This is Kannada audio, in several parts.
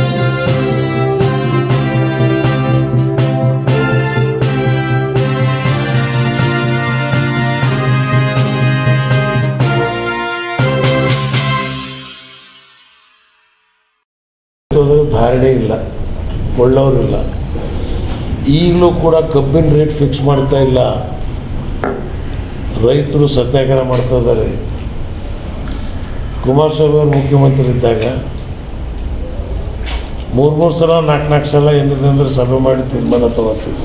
ಅನ್ನೋದು ಧಾರಣೆ ಇಲ್ಲ ಒಳ್ಳೆಯವರಿಲ್ಲ ಈಗಲೂ ಕೂಡ ಕಬ್ಬಿನ ರೇಟ್ ಫಿಕ್ಸ್ ಮಾಡ್ತಾ ಇಲ್ಲ ರೈತರು ಸತ್ಯಾಗ್ರಹ ಮಾಡ್ತಾ ಇದ್ದಾರೆ ಕುಮಾರಸ್ವಾಮಿ ಅವರು ಮುಖ್ಯಮಂತ್ರಿ ಇದ್ದಾಗ ಮೂರು ಮೂರು ಸಲ ನಾಲ್ಕು ನಾಲ್ಕು ಸಲ ಏನಿದೆ ಅಂದರೆ ಸಭೆ ಮಾಡಿ ತೀರ್ಮಾನ ತಗೋತೀವಿ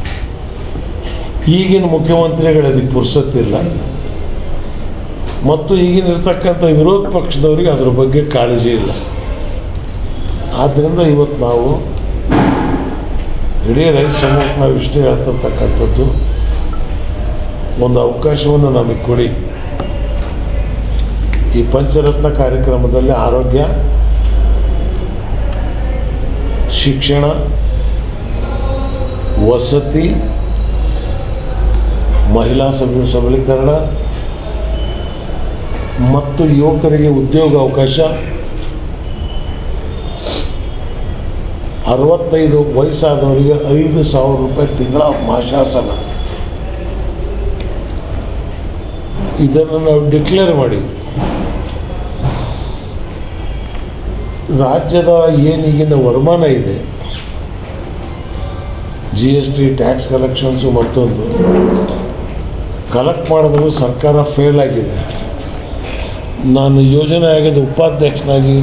ಈಗಿನ ಮುಖ್ಯಮಂತ್ರಿಗಳು ಅದಕ್ಕೆ ಪುರ್ಸತ್ತಿಲ್ಲ ಮತ್ತು ಈಗಿನ ಇರ್ತಕ್ಕಂಥ ವಿರೋಧ ಪಕ್ಷದವರಿಗೆ ಅದ್ರ ಬಗ್ಗೆ ಕಾಳಜಿ ಇಲ್ಲ ಆದ್ದರಿಂದ ಇವತ್ತು ನಾವು ಇಡೀ ರೈತ ಸಮೂಹಕ್ಕೆ ನಾವು ಇಷ್ಟೇ ಹೇಳ್ತಿರ್ತಕ್ಕಂಥದ್ದು ಒಂದು ಅವಕಾಶವನ್ನು ನಮಗೆ ಕೊಡಿ ಈ ಪಂಚರತ್ನ ಕಾರ್ಯಕ್ರಮದಲ್ಲಿ ಆರೋಗ್ಯ ಶಿಕ್ಷಣ ವಸತಿ ಮಹಿಳಾ ಸಬ ಸಬಲೀಕರಣ ಮತ್ತು ಯುವಕರಿಗೆ ಉದ್ಯೋಗ ಅವಕಾಶ ಅರವತ್ತೈದು ವಯಸ್ಸಾದವರಿಗೆ ಐದು ಸಾವಿರ ರೂಪಾಯಿ ತಿಂಗಳ ಮಾಶಾಸನ ಇದನ್ನು ನಾವು ಡಿಕ್ಲೇರ್ ಮಾಡಿ ರಾಜ್ಯದ ಏನೀಗಿನ ವರಮಾನ ಇದೆ G S T tax collections ಮತ್ತೊಂದು ಕಲೆಕ್ಟ್ ಮಾಡಿದ್ರು ಸರ್ಕಾರ ಫೇಲ್ ಆಗಿದೆ ನಾನು ಯೋಜನೆ ಆಯೋಗದ ಉಪಾಧ್ಯಕ್ಷನಾಗಿ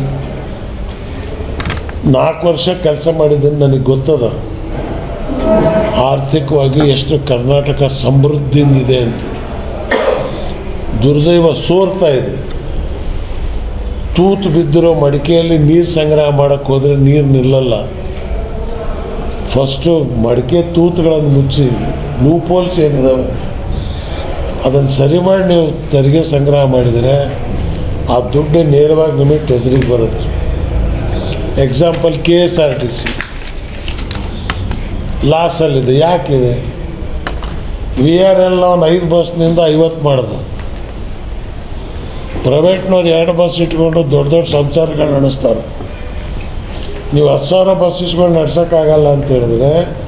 ನಾಲ್ಕು ವರ್ಷ ಕೆಲಸ ಮಾಡಿದ್ದೀನಿ ನನಗೆ ಗೊತ್ತದ ಆರ್ಥಿಕವಾಗಿ ಎಷ್ಟು ಕರ್ನಾಟಕ ಸಮೃದ್ಧಿಯಿಂದಿದೆ ಅಂತ ದುರ್ದೈವ ಸೋರ್ತಾ ಇದೆ ತೂತು ಬಿದ್ದಿರೋ ಮಡಿಕೆಯಲ್ಲಿ ನೀರು ಸಂಗ್ರಹ ಮಾಡೋಕ್ಕೆ ಹೋದರೆ ನೀರು ನಿಲ್ಲಲ್ಲ ಫಸ್ಟು ಮಡಿಕೆ ತೂತುಗಳನ್ನು ಮುಚ್ಚಿ ಲೂಪೋಲ್ಸ್ ಏನಿದಾವೆ ಅದನ್ನು ಸರಿ ಮಾಡಿ ನೀವು ತೆರಿಗೆ ಸಂಗ್ರಹ ಮಾಡಿದರೆ ಆ ದುಡ್ಡು ನೇರವಾಗಿ ನಿಮಗೆ ಟ್ರೆಜರಿಗೆ ಬರುತ್ತೆ example K S R T C ಲಾಸಲ್ಲಿದೆ ಯಾಕಿದೆ ವಿ ಆರ್ ಎಲ್ ಒಂದು ಐದು ಬಸ್ನಿಂದ ಐವತ್ತು ಮಾಡ್ದೆ ಪ್ರೈವೇಟ್ನವ್ರು ಎರಡು ಬಸ್ ಇಟ್ಕೊಂಡು ದೊಡ್ಡ ದೊಡ್ಡ ಸಂಸಾರಗಳು ನಡೆಸ್ತಾರೆ ನೀವು ಹತ್ತು ಸಾವಿರ ಬಸ್ ಇಸ್ಕೊಂಡು ನಡ್ಸೋಕ್ಕಾಗಲ್ಲ ಅಂತ ಹೇಳಿದ್ರೆ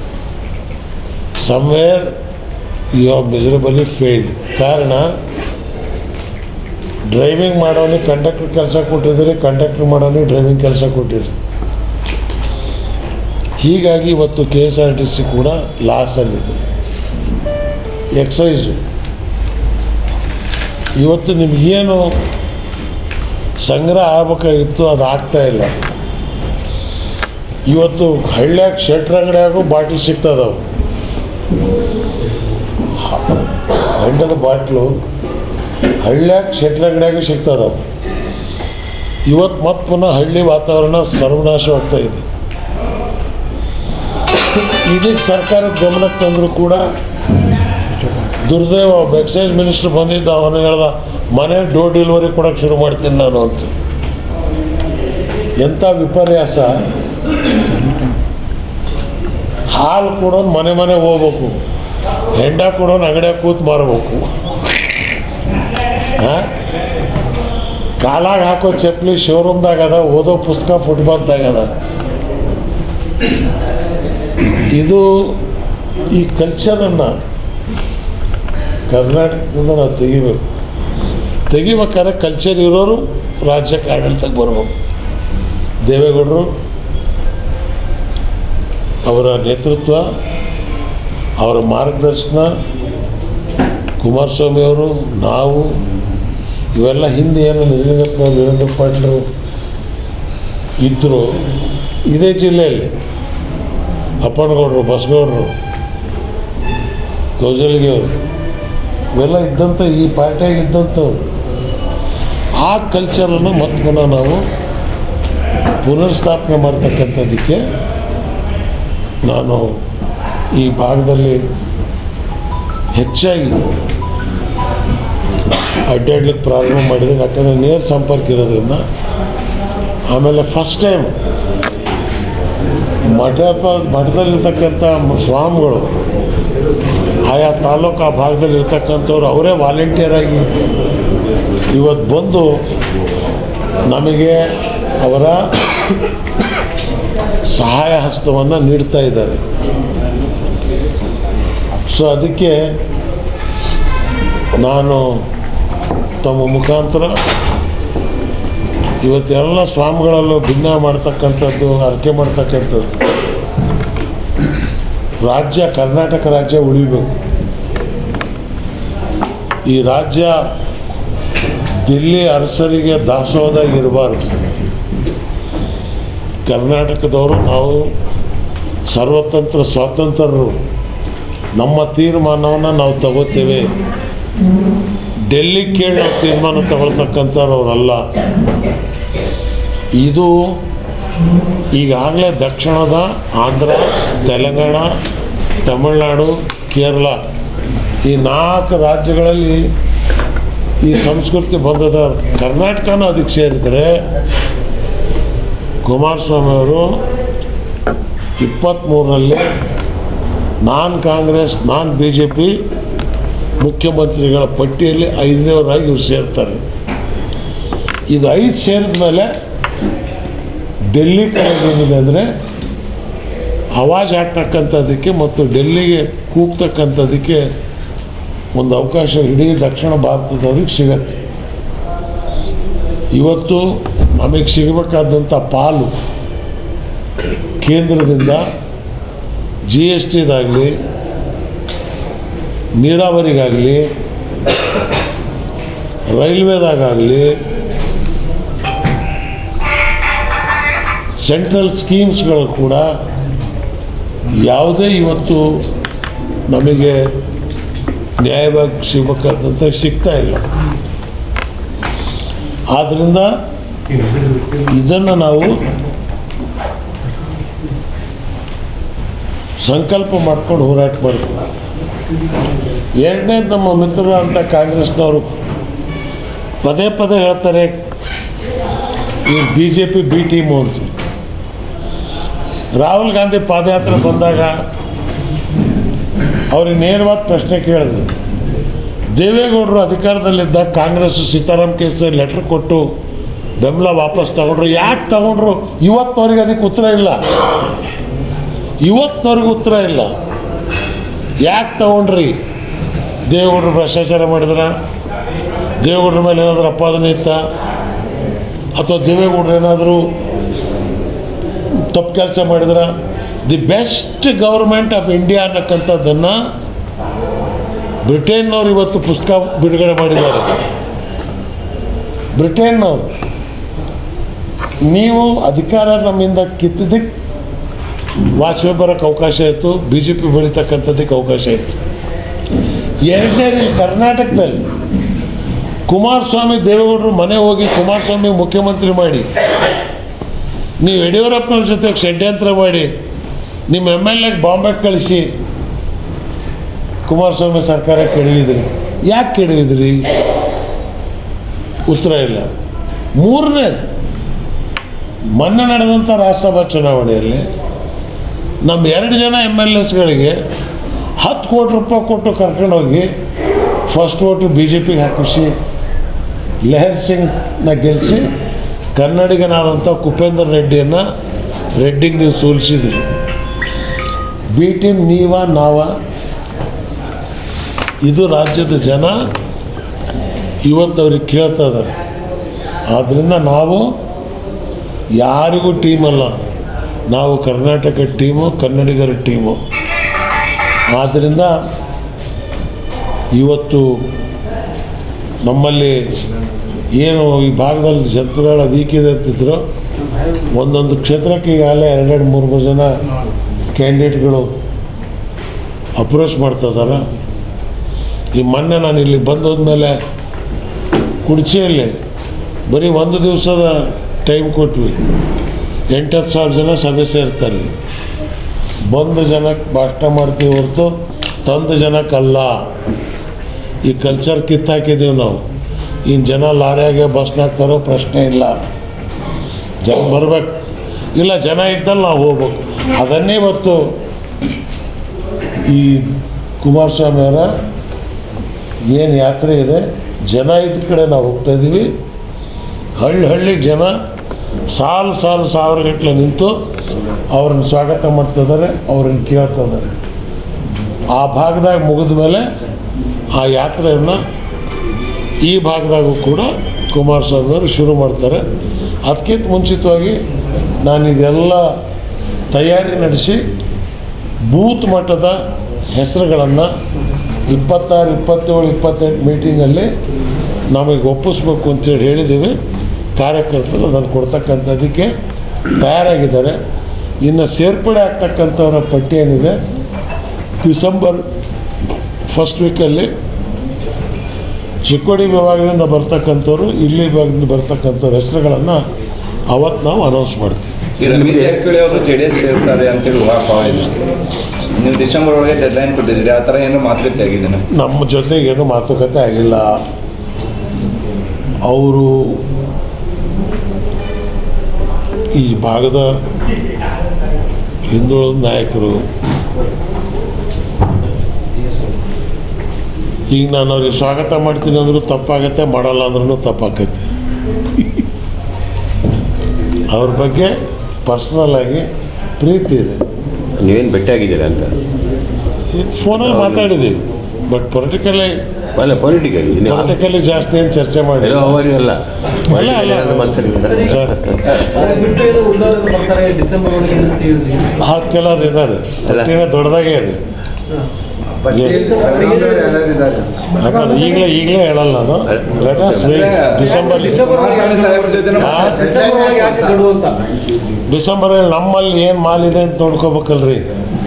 somewhere you are miserably failed ಕಾರಣ ಡ್ರೈವಿಂಗ್ ಮಾಡೋನಿಗೆ ಕಂಡಕ್ಟರ್ ಕೆಲಸ ಕೊಟ್ಟಿದ್ದೀರಿ ಕಂಡಕ್ಟರ್ ಮಾಡೋನಿಗೆ ಡ್ರೈವಿಂಗ್ ಕೆಲಸ ಕೊಟ್ಟಿರಿ ಹೀಗಾಗಿ ಇವತ್ತು K S R T C ಕೂಡ ಲಾಸಲ್ಲಿದೆ ಎಕ್ಸೈಸು ಇವತ್ತು ನಿಮಗೇನು ಸಂಗ್ರಹ ಆಗ್ಬೇಕಾಗಿತ್ತು ಅದು ಆಗ್ತಾ ಇಲ್ಲ ಇವತ್ತು ಹಳ್ಳ್ಯಾಗ ಶೆಟ್ರ್ ಅಂಗಡಿಯಾಗೂ ಬಾಟ್ಲ್ ಸಿಗ್ತದವು ಗಂಡದ ಬಾಟ್ಲು ಹಳ್ಳ್ಯಾಗ ಶೆಟ್ರ್ ಅಂಗಡಿಯಾಗೂ ಸಿಗ್ತದವು ಇವತ್ತು ಮತ್ತೆ ಪುನಃ ಹಳ್ಳಿ ವಾತಾವರಣ ಸರ್ವನಾಶವಾಗ್ತಾ ಇದೆ ಇದಕ್ಕೆ ಸರ್ಕಾರದ ಗಮನಕ್ಕೆ ತಂದರೂ ಕೂಡ ದುರ್ದೈವ ಒಬ್ಬ ಎಕ್ಸೈಸ್ ಮಿನಿಸ್ಟರ್ ಬಂದಿದ್ದ ಅವನು ಹೇಳ್ದ ಮನೆ ಡೋರ್ ಡೆಲಿವರಿ ಕೊಡೋಕೆ ಶುರು ಮಾಡ್ತೀನಿ ನಾನು ಅಂತ ಎಂಥ ವಿಪರ್ಯಾಸ ಹಾಲು ಕೊಡೋನು ಮನೆ ಮನೆ ಹೋಗ್ಬೇಕು ಹೆಂಡ ಕೊಡೋನು ಅಂಗಡಿಯಾಗ ಕೂತ್ ಮಾರಬೇಕು ಹಾಂ ಕಾಲಾಗ ಹಾಕೋ ಚಪ್ಪಲಿ ಶೋರೂಮ್ದಾಗ ಅದ ಓದೋ ಪುಸ್ತಕ ಫುಟ್ಬಾಲ್ದಾಗ ಅದ ಇದು ಈ ಕಲ್ಚರನ್ನು ಕರ್ನಾಟಕದಿಂದ ನಾವು ತೆಗಿಬೇಕು ತೆಗಿಬೇಕಾದ್ರೆ ಕಲ್ಚರ್ ಇರೋರು ರಾಜ್ಯಕ್ಕೆ ಆಡಳಿತಕ್ಕೆ ಬರ್ಬೇಕು ದೇವೇಗೌಡರು ಅವರ ನೇತೃತ್ವ ಅವರ ಮಾರ್ಗದರ್ಶನ ಕುಮಾರಸ್ವಾಮಿ ಅವರು ನಾವು ಇವೆಲ್ಲ ಹಿಂದೆ ಏನು ನಿಜಲಿಂಗಪ್ಪನವರು ವೀರೇಂದ್ರ ಪಾಟೀಲು ಇದ್ದರು ಇದೇ ಜಿಲ್ಲೆಯಲ್ಲಿ ಅಪ್ಪನಗೌಡರು ಬಸಗೌಡರು ಕೌಜಲ್ಗಿ ಅವರು ಇವೆಲ್ಲ ಇದ್ದಂಥ ಈ ಪಾರ್ಟಿಯಾಗಿ ಇದ್ದಂಥವ್ರು ಆ ಕಲ್ಚರನ್ನು ಮತ್ತೆ ಪುನಃ ನಾವು ಪುನರ್ಸ್ಥಾಪನೆ ಮಾಡ್ತಕ್ಕಂಥದ್ದಕ್ಕೆ ನಾನು ಈ ಭಾಗದಲ್ಲಿ ಹೆಚ್ಚಾಗಿ ಅಡ್ಡಾಡ್ಲಿಕ್ಕೆ ಪ್ರಾರಂಭ ಮಾಡಿದ್ದೀನಿ ಯಾಕಂದರೆ ನೇರ ಸಂಪರ್ಕ ಇರೋದ್ರಿಂದ ಆಮೇಲೆ ಫಸ್ಟ್ ಟೈಮ್ ಮಠ ಮಠದಲ್ಲಿರ್ತಕ್ಕಂಥ ಸ್ವಾಮಿಗಳು ಆಯಾ ತಾಲೂಕು ಆ ಭಾಗದಲ್ಲಿ ಇರ್ತಕ್ಕಂಥವ್ರು ಅವರೇ ವಾಲಂಟಿಯರ್ ಆಗಿ ಇವತ್ತು ಬಂದು ನಮಗೆ ಅವರ ಸಹಾಯ ಹಸ್ತವನ್ನು ನೀಡ್ತಾ ಇದ್ದಾರೆ ಸೊ ಅದಕ್ಕೆ ನಾನು ತಮ್ಮ ಮುಖಾಂತರ ಇವತ್ತೆಲ್ಲ ಸ್ವಾಮಿಗಳಲ್ಲೂ ಭಿನ್ನ ಮಾಡ್ತಕ್ಕಂಥದ್ದು ಅರ್ಕೆ ಮಾಡ್ತಕ್ಕಂಥದ್ದು ರಾಜ್ಯ ಕರ್ನಾಟಕ ರಾಜ್ಯ ಉಳಿಬೇಕು ಈ ರಾಜ್ಯ ದಿಲ್ಲಿ ಅರಸರಿಗೆ ದಾಸೋಹದಾಗಿರಬಾರ್ದು ಕರ್ನಾಟಕದವರು ನಾವು ಸರ್ವತಂತ್ರ ಸ್ವಾತಂತ್ರ್ಯರು ನಮ್ಮ ತೀರ್ಮಾನವನ್ನು ನಾವು ತಗೋತೇವೆ ಡೆಲ್ಲಿ ಕೇಳಿ ನಾವು ತೀರ್ಮಾನ ತಗೊಳ್ತಕ್ಕಂಥವ್ರಲ್ಲ ಇದು ಈಗಾಗಲೇ ದಕ್ಷಿಣದ ಆಂಧ್ರ ತೆಲಂಗಾಣ ತಮಿಳುನಾಡು ಕೇರಳ ಈ ನಾಲ್ಕು ರಾಜ್ಯಗಳಲ್ಲಿ ಈ ಸಂಸ್ಕೃತಿ ಬಂದದ ಕರ್ನಾಟಕನೂ ಅದಕ್ಕೆ ಸೇರಿದರೆ ಕುಮಾರಸ್ವಾಮಿ ಅವರು ಇಪ್ಪತ್ತ್ಮೂರರಲ್ಲಿ non Congress non B J P ಮುಖ್ಯಮಂತ್ರಿಗಳ ಪಟ್ಟಿಯಲ್ಲಿ ಐದನೇವರಾಗಿ ಇವ್ರು ಸೇರ್ತಾರೆ ಇದು ಐದು ಸೇರಿದ ಮೇಲೆ ಡೆಲ್ಲಿ ಕಡೆಗೆ ಏನಿದೆ ಅಂದರೆ ಅವಾಜ್ ಹಾಕ್ತಕ್ಕಂಥದ್ದಕ್ಕೆ ಮತ್ತು ಡೆಲ್ಲಿಗೆ ಕೂಗ್ತಕ್ಕಂಥದ್ದಕ್ಕೆ ಒಂದು ಅವಕಾಶ ಇಡೀ ದಕ್ಷಿಣ ಭಾರತದವ್ರಿಗೆ ಸಿಗತ್ತೆ ಇವತ್ತು ನಮಗೆ ಸಿಗಬೇಕಾದಂಥ ಪಾಲು ಕೇಂದ್ರದಿಂದ ಜಿ ಎಸ್ ಟಿದಾಗಲಿ ನೀರಾವರಿಗಾಗಲಿ ರೈಲ್ವೆದಾಗಲಿ ಸೆಂಟ್ರಲ್ ಸ್ಕೀಮ್ಸ್ಗಳು ಕೂಡ ಯಾವುದೇ ಇವತ್ತು ನಮಗೆ ನ್ಯಾಯವಾಗಿ ಸಿಗಬೇಕಾದಂಥ ಸಿಗ್ತಾ ಇಲ್ಲ ಆದ್ದರಿಂದ ಇದನ್ನು ನಾವು ಸಂಕಲ್ಪ ಮಾಡ್ಕೊಂಡು ಹೋರಾಟ ಮಾಡಬೇಕು ಎರಡನೇದು ನಮ್ಮ ಮಿತ್ರರು ಅಂತ ಕಾಂಗ್ರೆಸ್ನವರು ಪದೇ ಪದೇ ಹೇಳ್ತಾರೆ ಈ B J P B team ಅಂತ ರಾಹುಲ್ ಗಾಂಧಿ ಪಾದಯಾತ್ರೆ ಬಂದಾಗ ಅವ್ರಿಗೆ ನೇರವಾದ ಪ್ರಶ್ನೆ ಕೇಳಿದ್ರು ದೇವೇಗೌಡರು ಅಧಿಕಾರದಲ್ಲಿದ್ದಾಗ ಕಾಂಗ್ರೆಸ್ ಸೀತಾರಾಮ್ ಕೇಸರಿ ಲೆಟ್ರ್ ಕೊಟ್ಟು ಬೆಂಬಲ ವಾಪಸ್ ತಗೊಂಡ್ರು ಯಾಕೆ ತಗೊಂಡ್ರು ಇವತ್ತಿನವ್ರಿಗೆ ಅದಕ್ಕೆ ಉತ್ತರ ಇಲ್ಲ ಇವತ್ತಿನವ್ರಿಗೆ ಉತ್ತರ ಇಲ್ಲ ಯಾಕೆ ತಗೊಂಡ್ರಿ ದೇವೇಗೌಡರು ಭ್ರಷ್ಟಾಚಾರ ಮಾಡಿದ್ರ ದೇವೇಗೌಡರ ಮೇಲೆ ಏನಾದರೂ ಅಪಾದನೆ ಇತ್ತ ಅಥವಾ ದೇವೇಗೌಡರು ಏನಾದರೂ ತಪ್ಪು ಕೆಲಸ ಮಾಡಿದ್ರ the best government of India ಅನ್ನಕ್ಕಂಥದ್ದನ್ನು ಬ್ರಿಟನ್ನವ್ರು ಇವತ್ತು ಪುಸ್ತಕ ಬಿಡುಗಡೆ ಮಾಡಿದ್ದಾರೆ ಬ್ರಿಟನ್ನವ್ರು ನೀವು ಅಧಿಕಾರ ನಮ್ಮಿಂದ ಕಿತ್ತಿದ್ದಕ್ಕೆ ವಾಜಪೇಯಿ ಬರೋಕ್ಕೆ ಅವಕಾಶ ಇತ್ತು ಬಿ ಜೆ ಪಿ ಬೆಳೀತಕ್ಕಂಥದ್ದಕ್ಕೆ ಅವಕಾಶ ಇತ್ತು ಎರಡನೇದು ಇಲ್ಲಿ ಕರ್ನಾಟಕದಲ್ಲಿ ಕುಮಾರಸ್ವಾಮಿ ದೇವೇಗೌಡರು ಮನೆ ಹೋಗಿ ಕುಮಾರಸ್ವಾಮಿ ಮುಖ್ಯಮಂತ್ರಿ ಮಾಡಿ ನೀವು ಯಡಿಯೂರಪ್ಪನವ್ರ ಜೊತೆ ಷಡ್ಯಂತ್ರ ಮಾಡಿ ನಿಮ್ಮ ಎಮ್ ಎಲ್ ಎಗೆ ಬಾಂಬೆಗೆ ಕಳಿಸಿ ಕುಮಾರಸ್ವಾಮಿ ಸರ್ಕಾರ ಕೆಡವಿದ್ರಿ ಯಾಕೆ ಕೆಡವಿದ್ರಿ ಉತ್ತರ ಇಲ್ಲ ಮೂರನೇದು ಮೊನ್ನೆ ನಡೆದಂಥ ರಾಜ್ಯಸಭಾ ಚುನಾವಣೆಯಲ್ಲಿ ನಮ್ಮ ಎರಡು ಜನ ಎಮ್ ಎಲ್ ಎಸ್ಗಳಿಗೆ ಹತ್ತು ಕೋಟಿ ರೂಪಾಯಿ ಕೊಟ್ಟು ಕರ್ಕೊಂಡೋಗಿ ಫಸ್ಟ್ ಓಟು ಬಿ ಜೆ ಪಿಗೆ ಹಾಕಿಸಿ ಲೆಹರ್ ಸಿಂಗ್ನ ಗೆಲ್ಲಿಸಿ ಕನ್ನಡಿಗನಾದಂಥ ಕುಪೇಂದ್ರ ರೆಡ್ಡಿಯನ್ನು ರೆಡ್ಡಿಗೆ ನೀವು ಸೋಲಿಸಿದ್ರಿ ಬಿ ಟೀಮ್ ನೀವ ನಾವ ಇದು ರಾಜ್ಯದ ಜನ ಇವತ್ತು ಅವ್ರಿಗೆ ಕೇಳ್ತಾ ಇದ್ದಾರೆ ಆದ್ದರಿಂದ ನಾವು ಯಾರಿಗೂ ಟೀಮ್ ಅಲ್ಲ ನಾವು ಕರ್ನಾಟಕ ಟೀಮು ಕನ್ನಡಿಗರ ಟೀಮು ಆದ್ದರಿಂದ ಇವತ್ತು ನಮ್ಮಲ್ಲಿ ಏನು ಈ ಭಾಗದಲ್ಲಿ ಜನತೆಗಳ ವೀಕ್ ಇದೆ ಅಂತಿದ್ರು ಒಂದೊಂದು ಕ್ಷೇತ್ರಕ್ಕೆ ಈಗಾಗಲೇ ಎರಡೆರಡು ಮೂರು ಮೂರು ಜನ ಕ್ಯಾಂಡಿಡೇಟ್ಗಳು ಅಪ್ರೋಚ್ ಮಾಡ್ತಾ ಇದ್ದಾರೆ ಈ ಮೊನ್ನೆ ನಾನು ಇಲ್ಲಿ ಬಂದು ಹೋದ್ಮೇಲೆ ಕುಡ್ಚಿಯಲ್ಲಿ ಬರೀ ಒಂದು ದಿವಸದ ಟೈಮ್ ಕೊಟ್ವಿ ಎಂಟತ್ತು ಸಾವಿರ ಜನ ಸಭೆ ಸೇರ್ತಾರೆ ಬಂದ ಜನಕ್ಕೆ ಭಾಷಣ ಮಾಡ್ತೀವಿ ಹೊರತು ತಂದ ಜನಕ್ಕಲ್ಲ ಈ ಕಲ್ಚರ್ ಕಿತ್ತಾಕಿದ್ದೀವಿ ನಾವು ಇನ್ನು ಜನ ಲಾರಿಯಾಗೆ ಬಸ್ನಾಗ ತರೋ ಪ್ರಶ್ನೆ ಇಲ್ಲ ಜನ ಬರ್ಬೇಕು ಇಲ್ಲ ಜನ ಇದ್ದಲ್ಲಿ ನಾವು ಹೋಗ್ಬೇಕು ಅದನ್ನೇ ಇವತ್ತು ಈ ಕುಮಾರಸ್ವಾಮಿ ಅವರ ಏನು ಯಾತ್ರೆ ಇದೆ ಜನ ಇದ್ದ ಕಡೆ ನಾವು ಹೋಗ್ತಾ ಇದ್ದೀವಿ ಹಳ್ಳಿ ಹಳ್ಳಿ ಜನ ಸಾಲು ಸಾಲು ಸಾವಿರ ಗಟ್ಟಲೆ ನಿಂತು ಅವ್ರನ್ನ ಸ್ವಾಗತ ಮಾಡ್ತಿದ್ದಾರೆ ಅವ್ರನ್ನ ಕೇಳ್ತಿದ್ದಾರೆ ಆ ಭಾಗದಾಗ ಮುಗಿದ ಮೇಲೆ ಆ ಯಾತ್ರೆಯನ್ನು ಈ ಭಾಗದಾಗೂ ಕೂಡ ಕುಮಾರಸ್ವಾಮಿ ಅವರು ಶುರು ಮಾಡ್ತಾರೆ ಅದಕ್ಕಿಂತ ಮುಂಚಿತವಾಗಿ ನಾನು ಇದೆಲ್ಲ ತಯಾರಿ ನಡೆಸಿ ಬೂತ್ ಮಟ್ಟದ ಹೆಸರುಗಳನ್ನು ಇಪ್ಪತ್ತಾರು ಇಪ್ಪತ್ತೇಳು ಇಪ್ಪತ್ತೆಂಟು ಮೀಟಿಂಗಲ್ಲಿ ನಮಗೆ ಒಪ್ಪಿಸ್ಬೇಕು ಅಂತೇಳಿ ಹೇಳಿದ್ದೀವಿ ಕಾರ್ಯಕರ್ತರು ಅದನ್ನು ಕೊಡ್ತಕ್ಕಂಥದ್ದಕ್ಕೆ ತಯಾರಾಗಿದ್ದಾರೆ ಇನ್ನು ಸೇರ್ಪಡೆ ಆಗ್ತಕ್ಕಂಥವ್ರ ಪಟ್ಟಿ ಏನಿದೆ ಡಿಸೆಂಬರ್ ಫಸ್ಟ್ ವೀಕಲ್ಲಿ ಚಿಕ್ಕೋಡಿ ವಿಭಾಗದಿಂದ ಬರ್ತಕ್ಕಂಥವ್ರು ಇಲ್ಲಿ ವಿಭಾಗದಿಂದ ಬರ್ತಕ್ಕಂಥವ್ರ ಹೆಸರುಗಳನ್ನು ಅವತ್ತು ನಾವು ಅನೌನ್ಸ್ ಮಾಡ್ತೀವಿ ಈ ರಮೇಶ್ ಜಾರಕಿಹೊಳಿ ಅವರು ಜೆ ಡಿ ಎಸ್ ಸೇರ್ತಾರೆ ಅಂತೇಳಿ ಊಹಾಪೋಹ ಇದೆ ನೀವು ಡಿಸೆಂಬರ್ ಒಳಗೆ ಡೆಡ್ಲೈನ್ ಕೊಟ್ಟಿದ್ದೀರಿ ಆ ಥರ ಏನೋ ಮಾತುಕತೆ ಆಗಿದೆ ನಮ್ಮ ಜೊತೆಗೆ ಏನು ಮಾತುಕತೆ ಆಗಿಲ್ಲ ಅವರು ಈ ಭಾಗದ ಹಿಂದುಳಿದ ನಾಯಕರು ಈಗ ನಾನು ಅವ್ರಿಗೆ ಸ್ವಾಗತ ಮಾಡ್ತೀನಿ ಅಂದ್ರೂ ತಪ್ಪಾಗತ್ತೆ ಮಾಡಲ್ಲ ಅಂದ್ರೂ ತಪ್ಪಾಗತ್ತೆ ಅವ್ರ ಬಗ್ಗೆ ಪರ್ಸ್ನಲ್ ಆಗಿ ಪ್ರೀತಿ ಇದೆ ನೀವೇನು ಭೇಟಿಯಾಗಿದ್ದೀರಾ ಅಂತ ಫೋನಲ್ಲಿ ಮಾತಾಡಿದ್ದೀವಿ ಬಟ್ ಪೊಲಿಟಿಕಲಿ ಅಲ್ಲ ಪೊಲಿಟಿಕಲಿ ನೀವು ಪೊಲಿಟಿಕಲಿ ಜಾಸ್ತಿ ಏನು ಚರ್ಚೆ ಮಾಡಿ ಎಲ್ಲೋ ಅವರು ಅಲ್ಲ ಅಲ್ಲ, ಅಲ್ಲ. ಮಾತಾಡಿದ್ದಾರೆ ಸರ್ ಬಿಟ್ಟು ಏನು ಉಳಿದವರು ಬರ್ತಾರೆ ಡಿಸೆಂಬರ್ ಒಳಗೆ ಅಂತ ಹೇಳಿದ್ರಿ ಆ ಕೆಲವ್ರು ಇದ್ದಾರೆ ಪಟ್ಟಿನ ದೊಡ್ಡದಾಗೆ ಇದೆ ಯಾಕಂದ್ರೆ ಈಗಲೇ ಈಗಲೇ ಹೇಳಲ್ಲ ನಾನು ಲೆಟ್ ಅಸ್ ಡಿಸೆಂಬರ್ ಕುಮಾರಸ್ವಾಮಿ ಸಾಹೇಬ್ರ ಜೊತೆ ಹಾ? ಡಿಸೆಂಬರ್ ಒಳಗೆ ಯಾಕೆ ಗಡುವು ಅಂತ ಡಿಸೆಂಬರಲ್ಲಿ ನಮ್ಮಲ್ಲಿ ಏನು ಮಾಲ್ ಇದೆ ಅಂತ ನೋಡ್ಕೋಬೇಕಲ್ರಿ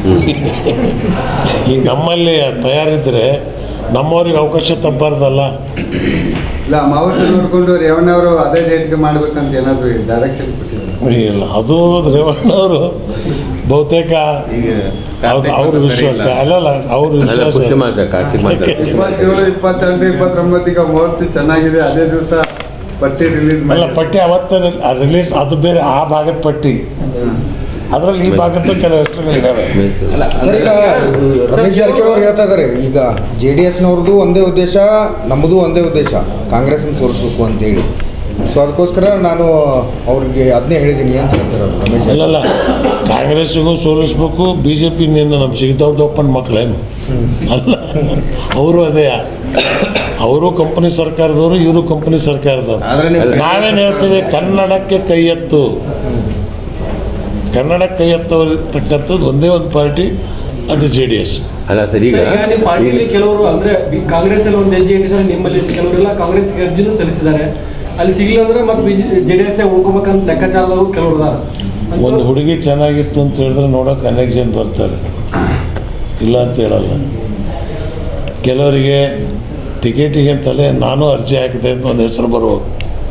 ಈಗ ನಮ್ಮಲ್ಲಿ ತಯಾರಿದ್ರೆ ನಮ್ಮವ್ರಿಗೆ ಅವಕಾಶ ತಪ್ಪಬಾರ್ದಲ್ಲ ಇಲ್ಲ ಮಾವತ್ತು ನೋಡ್ಕೊಂಡು ರೇವಣ್ಣವರು ಅದೇ ಡೇಟ್ಗೆ ಮಾಡ್ಬೇಕಂತ ಏನಾದ್ರು ಡೈರೆಕ್ಷನ್ ಕೊಟ್ಟಿದ್ದಾರೆ ಇಲ್ಲ ಅದು ರೇವಣ್ಣವರು ಬಹುತೇಕ ಅವ್ರು ಅವ್ರ ವಿಶ್ವಾಸ ಅಲ್ಲಲ್ಲ ಅವ್ರ ಅಲ್ಲ ಖುಷಿ ವಿಶ್ವಾಸ ಮಾತ್ರ ಕಾರ್ತಿಕ್ ಮಾತ್ರ ಇಪ್ಪತ್ತೇಳು ಇಪ್ಪತ್ತೆಂಟು ಇಪ್ಪತ್ತೊಂಬತ್ತು ಈಗ ಮುಹೂರ್ತ ಚೆನ್ನಾಗಿದೆ ಅದೇ ದಿವಸ ಪಟ್ಟಿ ರಿಲೀಸ್ ಅಲ್ಲ ಪಟ್ಟಿ ಅವತ್ತೇ ರಿಲೀಸ್ ಅದು ಬೇರೆ ಆ ಭಾಗದ ಪಟ್ಟಿ ಅದರಲ್ಲಿ ಈ ಭಾಗದ್ದು ಕೆಲವು ಹೆಸರುಗಳಿದ್ದಾವೆ ಅಲ್ಲ ಸರ್ ಈಗ ರಮೇಶ್ ಜಾರಕಿಹೊಳಿ ಅವ್ರು ಹೇಳ್ತಾ ಇದ್ದಾರೆ ಈಗ ಜೆ ಡಿ ಎಸ್ನವ್ರದ್ದು ಒಂದೇ ಉದ್ದೇಶ ನಮ್ಮದು ಒಂದೇ ಉದ್ದೇಶ ಕಾಂಗ್ರೆಸ್ನ ಸೋರಿಸ್ಬೇಕು ಅಂತೇಳಿ ಸೊ ಅದಕ್ಕೋಸ್ಕರ ನಾನು ಅವ್ರಿಗೆ ಅದನ್ನೇ ಹೇಳಿದ್ದೀನಿ ಅಂತ ಹೇಳ್ತಾರೆ ಅವ್ರು ರಮೇಶ್ ಜಾರಕಿಹೊಳಿ. ಅಲ್ಲಲ್ಲ ಕಾಂಗ್ರೆಸ್ಸಿಗೂ ಸೋಲಿಸ್ಬೇಕು ಬಿ ಜೆ ಪಿ ನಿನ್ನ ನಮ್ಮ ಸಿಗ್ದವ್ದಪ್ಪನ ಮಕ್ಕಳೇನು ಅಲ್ಲ ಅವರು ಅದೇ ಅವರು ಕಂಪನಿ ಸರ್ಕಾರದವರು ಇವರು ಕಂಪನಿ ಸರ್ಕಾರದವರು ಆದ್ರೆ ನೀವು ನಾವೇನು ಹೇಳ್ತೀವಿ ಕನ್ನಡಕ್ಕೆ ಕೈ ಎತ್ತು ಕನ್ನಡಕ್ಕೆ ಕೈ ಎತ್ತತಕ್ಕಂಥದ್ದು ಒಂದೇ ಒಂದು ಪಾರ್ಟಿ ಅದು ಜೆ ಡಿ ಎಸ್ ಅಲ್ಲ ಸರ್ ಈಗ ಸರ್, ಈಗ ನೀವು ಪಾರ್ಟಿಯಲ್ಲಿ ಕೆಲವರು ಅಂದ್ರೆ ಬಿ- ಕಾಂಗ್ರೆಸ್ ಅಲ್ಲಿ ಒಂದು ಹೆಜ್ಜೆ ಇಟ್ಟಿದ್ದಾರೆ ನಿಮ್ಮಲ್ಲಿ ಕೆಲವರೆಲ್ಲ ಕಾಂಗ್ರೆಸ್ ಅರ್ಜಿನೂ ಸಲ್ಲಿಸಿದ್ದಾರೆ ಅಲ್ಲಿ ಸಿಗ್ಲಿಲ್ಲ ಅಂದ್ರೆ ಮತ್ತೆ ಜೆ ಡಿ ಎಸ್ ಉಳ್ಕೋಬೇಕಂತ ಲೆಕ್ಕಾಚಾರದವರು ಕೆಲವರು ಇದಾರೆ ಒಂದು ಅಂಥವ್ರು- ಹುಡುಗಿ ಚೆನ್ನಾಗಿತ್ತು ಅಂತ ಹೇಳಿದ್ರೆ ನೋಡೋಕೆ ಅನೇಕ ಜನ ಬರ್ತಾರೆ ಇಲ್ಲ ಅಂತ ಹೇಳಲ್ಲ ಕೆಲವರಿಗೆ ಟಿಕೆಟಿಗೆ ಅಂತಲೇ ನಾನು ಅರ್ಜಿ ಹಾಕಿದೆ ಅಂತ ಒಂದು ಹೆಸರು ಬರ್ಬೋದು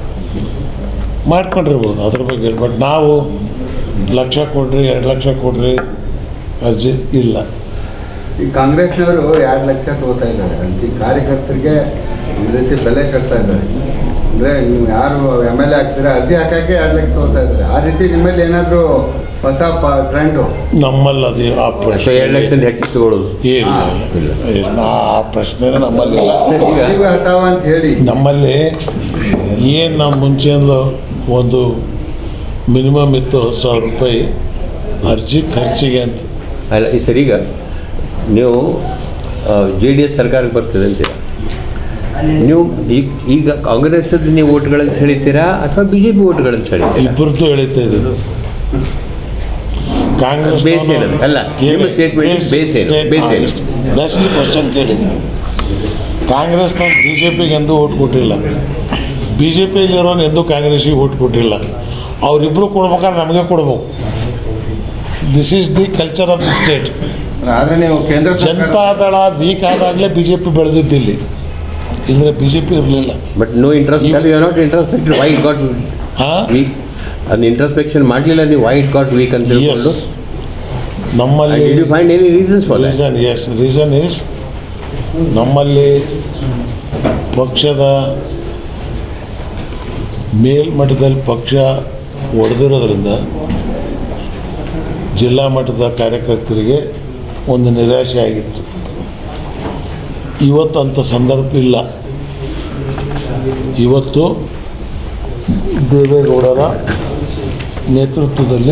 ಮಾಡ್ಕೊಂಡಿರ್ಬೋದು ಅದ್ರ ಬಗ್ಗೆ ಬಟ್ ನಾವು ಲಕ್ಷ ಕೊಡ್ರಿ ಎರಡು ಲಕ್ಷ ಕೊಡ್ರಿ ಅರ್ಜಿ ಇಲ್ಲ ಈ ಕಾಂಗ್ರೆಸ್ನವರು ಎರಡು ಲಕ್ಷ ತಗೋತಾ ಇದ್ದಾರೆ ಅಂತ ಈ ಕಾರ್ಯಕರ್ತರಿಗೆ ಒಂದು ರೀತಿ ಬೆಲೆ ಕಟ್ತಾ ಇದ್ದಾರೆ ಅಂದರೆ ನೀವು ಯಾರು ಎಮ್ ಎಲ್ ಎ ಆಗ್ತೀರಾ ಅರ್ಜಿ ಹಾಕಕ್ಕೆ ಎರಡು ಲಕ್ಷ ತಗೋತಾ ಇದ್ದಾರೆ ಆ ರೀತಿ ನಿಮ್ಮಲ್ಲಿ ಏನಾದರೂ ಹೊಸ ಪ ಟ್ರೆಂಡು ನಮ್ಮಲ್ಲಿ ಅದು ಆ ಅಥವಾ ಪ್ರಶ್ನೆ ಎರಡು ಲಕ್ಷದಿಂದ ಹೆಚ್ಚಿಗೆ ತಗೊಳ್ಳೋದು ಇಲ್ಲ ಇಲ್ಲ ಇಲ್ಲ ಆ ಪ್ರಶ್ನೆ ನಮ್ಮಲ್ಲಿ ಇಲ್ಲ ಸರ್ ಈಗ ನೀವೇ ಹಟಾವ ಅಂತ ಹೇಳಿ ನಮ್ಮಲ್ಲಿ ಏನು ನಾವು ಮುಂಚೆಂದು ಒಂದು ಮಿನಿಮಮ್ ಇತ್ತು ಹತ್ತು ಸಾವಿರ ರೂಪಾಯಿ ಅರ್ಜಿ ಖರ್ಚಿಗೆ ಅಂತ ಅಲ್ಲ ಈ ಸರ್ ಈಗ ನೀವು ಜೆ ಡಿ ಎಸ್ ಸರ್ಕಾರಕ್ಕೆ ಬರ್ತದೆ ಅಂತೀರ ನೀವು ಈಗ ಈಗ ಕಾಂಗ್ರೆಸ್ಸದ್ದು ನೀವು ಓಟ್ಗಳನ್ನು ಸೆಳಿತೀರಾ ಅಥವಾ ಬಿ ಜೆ ಪಿ ಓಟ್ಗಳನ್ನು ಸೆಳಿತೀರಾ ಇಬ್ಬರದ್ದು ಹೇಳ್ತಾ ಇದ್ದೀವಿ ಕಾಂಗ್ರೆಸ್ ಬೇಸ್ ಏನದು? ಅಲ್ಲ, ನಿಮ್ಮ statement ಬೇಸ್ ಏನು? ಬೇಸ್ ಏನು? ಬೆಸ್ಟ್ ಕ್ವಶನ್ ಕೇಳಿದ್ವಿ ಕಾಂಗ್ರೆಸ್ನ ಬಿ ಜೆ ಪಿಗೆ ಎಂದೂ ಓಟ್ ಕೊಟ್ಟಿಲ್ಲ ಬಿ ಜೆ ಪಿಯಲ್ಲಿರೋನು ಎಂದೂ ಕಾಂಗ್ರೆಸ್ಸಿಗೆ ಓಟ್ ಕೊಟ್ಟಿಲ್ಲ ಅವರಿಬ್ಬರು ಕೊಡ್ಬೇಕಾದ್ರೆ ನಮಗೆ ಕೊಡ್ಬೇಕು this is the culture of the state ಆದ್ರೆ ನೀವು ಕೇಂದ್ರ ಜನತಾದಳ ವೀಕ್ ಆದಾಗಲೇ ಬಿ ಜೆ ಪಿ ಬೆಳೆದಿದ್ದಿಲ್ಲಿ ಇಲ್ಲದ್ರೆ ಬಿ ಜೆ ಪಿ ಇರಲಿಲ್ಲ but no interest you not introspected why it got ಹಾಂ ವೀಕ್ ಅದನ್ನ ಇಂಟ್ರಸ್ಪೆಕ್ಷನ್ ಮಾಡಲಿಲ್ಲ ನೀವು ವೈ ಇಟ್ ಗಾಟ್ ವೀಕ್ ಅಂತ ಎಸ್ ತಿಳ್ಕೊಂಡು ನಮ್ಮಲ್ಲಿ did you find any reasons for that reason yes reason is ನಮ್ಮಲ್ಲಿ ಪಕ್ಷದ ಮೇಲ್ಮಟ್ಟದಲ್ಲಿ ಪಕ್ಷ ಒಡೆದಿರೋದ್ರಿಂದ ಜಿಲ್ಲಾ ಮಟ್ಟದ ಕಾರ್ಯಕರ್ತರಿಗೆ ಒಂದು ನಿರಾಶೆ ಆಗಿತ್ತು ಇವತ್ತು ಅಂಥ ಸಂದರ್ಭ ಇಲ್ಲ ಇವತ್ತು ದೇವೇಗೌಡರ ನೇತೃತ್ವದಲ್ಲಿ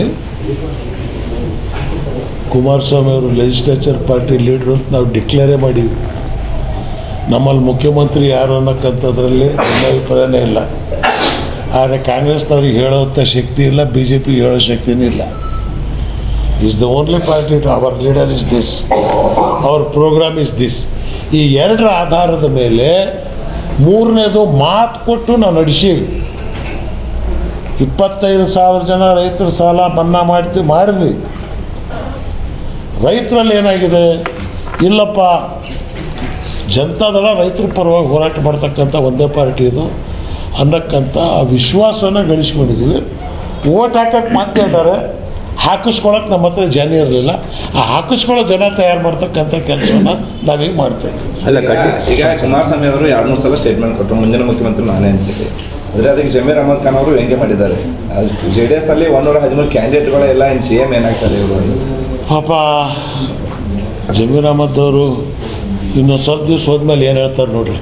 ಕುಮಾರಸ್ವಾಮಿ ಅವರು ಲೆಜಿಸ್ಲೇಚರ್ ಪಾರ್ಟಿ ಲೀಡ್ರು ಅಂತ ನಾವು ಡಿಕ್ಲೇರೇ ಮಾಡೀವಿ ನಮ್ಮಲ್ಲಿ ಮುಖ್ಯಮಂತ್ರಿ ಯಾರು ಅನ್ನೋಕ್ಕಂಥದ್ರಲ್ಲಿ ನನ್ನ ಅಭಿಪ್ರಾಯನೇ ಇಲ್ಲ ಆದರೆ ಕಾಂಗ್ರೆಸ್ನವ್ರಿಗೆ ಹೇಳೋವಂಥ ಶಕ್ತಿ ಇಲ್ಲ ಬಿ ಜೆ ಪಿ ಹೇಳೋ ಶಕ್ತಿನೂ ಇಲ್ಲ is the only party to our leader is this our programme is this ಈ ಎರಡರ ಆಧಾರದ ಮೇಲೆ ಮೂರನೇದು ಮಾತು ಕೊಟ್ಟು ನಾವು ನಡೆಸೀವಿ ಇಪ್ಪತ್ತೈದು ಸಾವಿರ ಜನ ರೈತರ ಸಾಲ ಮನ್ನಾ ಮಾಡ್ತೀವಿ ಮಾಡಿದ್ವಿ ರೈತರಲ್ಲಿ ಏನಾಗಿದೆ ಇಲ್ಲಪ್ಪ ಜನತಾದಳ ರೈತರ ಪರವಾಗಿ ಹೋರಾಟ ಮಾಡ್ತಕ್ಕಂಥ ಒಂದೇ ಪಾರ್ಟಿ ಇದು ಅನ್ನಕ್ಕಂಥ ಆ ವಿಶ್ವಾಸನ ಗಳಿಸ್ಕೊಂಡಿದ್ದೀವಿ ಓಟ್ ಹಾಕಕ್ಕೆ ಮಾತಾಡ್ತಾರೆ ಹಾಕಿಸ್ಕೊಳಕ್ಕೆ ನಮ್ಮ ಹತ್ರ ಜನ ಇರಲಿಲ್ಲ ಆ ಹಾಕಿಸ್ಕೊಳ್ಳೋ ಜನ ತಯಾರು ಮಾಡ್ತಕ್ಕಂಥ ಕೆಲಸವನ್ನು ನಾವೀಗ ಮಾಡ್ತಾ ಇದ್ದೀವಿ ಅಲ್ಲ ಈಗ- ಕಟ್ಟಿ ಈಗ ಕುಮಾರಸ್ವಾಮಿ ಅವರು ಎರಡು ಮೂರು ಸಲ ಸ್ಟೇಟ್ಮೆಂಟ್ ಕೊಟ್ಟರು ಮುಂದಿನ ಮುಖ್ಯಮಂತ್ರಿ ನಾನೇ ಅಂತೇಳಿ ಆದರೆ ಅದಕ್ಕೆ ಜಮೀರ್ ಅಹಮದ್ ಖಾನ್ ಅವರು ವ್ಯಂಗ್ಯ ಮಾಡಿದ್ದಾರೆ ಜೆ ಡಿ ಎಸ್ ಅಲ್ಲಿ ಒಂದೂರ ಹದಿಮೂರು ಕ್ಯಾಂಡಿಡೇಟ್ಗಳು ಎಲ್ಲ ಇನ್ನು ಸಿ ಎಮ್ ಏನಾಗ್ತಾರೆ ಇವರು ಪಾಪ ಜಮೀರ್ ಅಹಮದ್ ಅವರು ಇನ್ನೊಂದು ಸ್ವಲ್ಪ ದಿವಸ ಹೋದ್ಮೇಲೆ ಏನು ಹೇಳ್ತಾರೆ ನೋಡ್ರಿ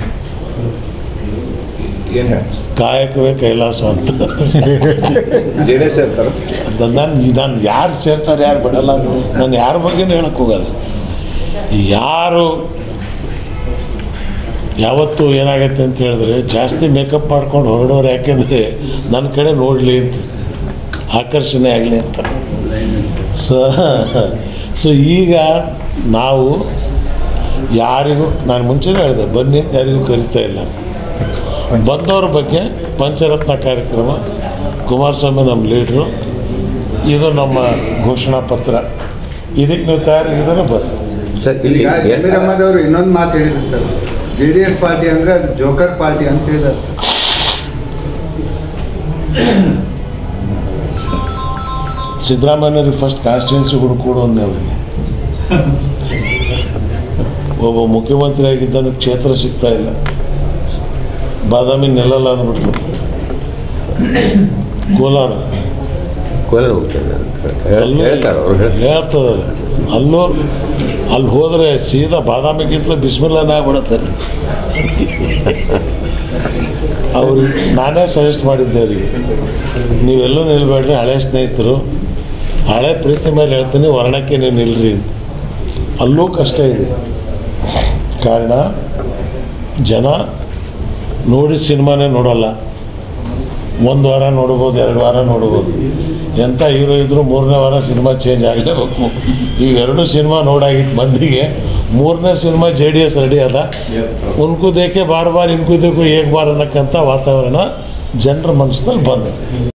ಏನು ಹೇಳಿ ಕಾಯಕವೇ ಕೈಲಾಸ ಅಂತ ಜೆ ಡಿ ಎಸ್ ಇರ್ತಾರೆ ನಾನು ನಾನು ಯಾರು ಸೇರ್ತಾರೆ ಯಾರು ಬಿಡಲ್ಲ ನಾನು ಯಾರ ಬಗ್ಗೆನೂ ಹೇಳಕ್ಕೆ ಹೋಗಲ್ಲ ಯಾರು ಯಾವತ್ತು ಏನಾಗತ್ತೆ ಅಂತ ಹೇಳಿದ್ರೆ ಜಾಸ್ತಿ ಮೇಕಪ್ ಮಾಡ್ಕೊಂಡು ಹೊರಡೋರು ಯಾಕೆಂದರೆ ನನ್ನ ಕಡೆ ನೋಡಲಿ ಅಂತ ಆಕರ್ಷಣೆ ಆಗಲಿ ಅಂತ ಸೊ ಸೊ ಈಗ ನಾವು ಯಾರಿಗೂ ನಾನು ಮುಂಚೆನೇ ಹೇಳಿದೆ ಬನ್ನಿ ಅಂತ ಯಾರಿಗೂ ಕರಿತಾ ಇಲ್ಲ ಬಂದವ್ರ ಬಗ್ಗೆ ಪಂಚರತ್ನ ಕಾರ್ಯಕ್ರಮ ಕುಮಾರಸ್ವಾಮಿ ನಮ್ಮ ಲೀಡ್ರು ಇದು ನಮ್ಮ ಘೋಷಣಾ ಪತ್ರ ಇದಕ್ಕೆ ನೀವು ತಯಾರಿಗಿದ್ರೆ ಬರ್ರಿ ಸರ್ ಇಲ್ಲಿ ಈಗ ಜಮೀರ್ ಅಹಮದ್ ಅವರು ಇನ್ನೊಂದು ಮಾತು ಹೇಳಿದ್ರು sir J D S party ಅಂದ್ರೆ ಅದು ಜೋಕರ್ ಪಾರ್ಟಿ ಅಂತ ಹೇಳಿದ್ದಾರೆ ಸಿದ್ದರಾಮಯ್ಯವ್ರಿಗೆ ಫಸ್ಟ್ ಕಾನ್ಸ್ಟಿಟ್ಯೂನ್ಸಿ ಹುಡುಕೊಡು ಅಂದೆ ಅವರಿಗೆ ಒಬ್ಬ ಮುಖ್ಯಮಂತ್ರಿ ಆಗಿದ್ದಾನೆ ಕ್ಷೇತ್ರ ಸಿಗ್ತಾ ಇಲ್ಲ ಬಾದಾಮಿ ನೆಲಲ್ಲ ಅಂದ್ಬಿಟ್ರು ಕೋಲಾರ ಕೋಲಾರ ಹೋಗ್ತೇನೆ ನಾನು ಅಲ್ಲೂ ಹೇಳ್ತಾರೆ ಅವ್ರು ಹೇಳ್ತಾರೆ ಹೇಳ್ತದಲ್ಲ ಅಲ್ಲೂ ಅಲ್ಲಿ ಹೋದರೆ ಸೀದಾ ಬಾದಾಮಿಗಿಂತಲೂ ಬಿಸ್ಮಿಲ್ಲನೇ ಆಗ್ಬಿಡತ್ತೆ ಅಲ್ಲಿ ಅವ್ರು ನಾನೇ ಸಜೆಸ್ಟ್ ಮಾಡಿದ್ದೆ ಅವರಿಗೆ ನೀವೆಲ್ಲೂ ನಿಲ್ಬೇಡ್ರಿ ಹಳೆ ಸ್ನೇಹಿತರು ಹಳೆ ಪ್ರೀತಿ ಮೇಲೆ ಹೇಳ್ತೀನಿ ವರ್ಣಕ್ಕೆ ನೀವು ನಿಲ್ರಿ ಅಂತ ಅಲ್ಲೂ ಕಷ್ಟ ಇದೆ ಕಾರಣ ಜನ ನೋಡಿ ಸಿನಿಮಾನೇ ನೋಡಲ್ಲ ಒಂದು ವಾರ ನೋಡ್ಬೋದು ಎರಡು ವಾರ ನೋಡ್ಬೋದು ಎಂಥ ಹೀರೋ ಇದ್ದರೂ ಮೂರನೇ ವಾರ ಸಿನಿಮಾ ಚೇಂಜ್ ಆಗಲೇಬೇಕು ಇವೆರಡು ಸಿನಿಮಾ ನೋಡಾಗಿತ್ತು ಮಂದಿಗೆ ಮೂರನೇ cinema J D S ready ಅದ ಉನ್ಕು ದೇಕೆ ಬಾರ್ ಬಾರ್ ಇನ್ಕು ದೇಕು ಏಕ್ ಬಾರ್ ಅನ್ನಕ್ಕಂಥ ವಾತಾವರಣ ಜನರ ಮನಸ್ಸಿನಲ್ಲಿ ಬಂದಿದೆ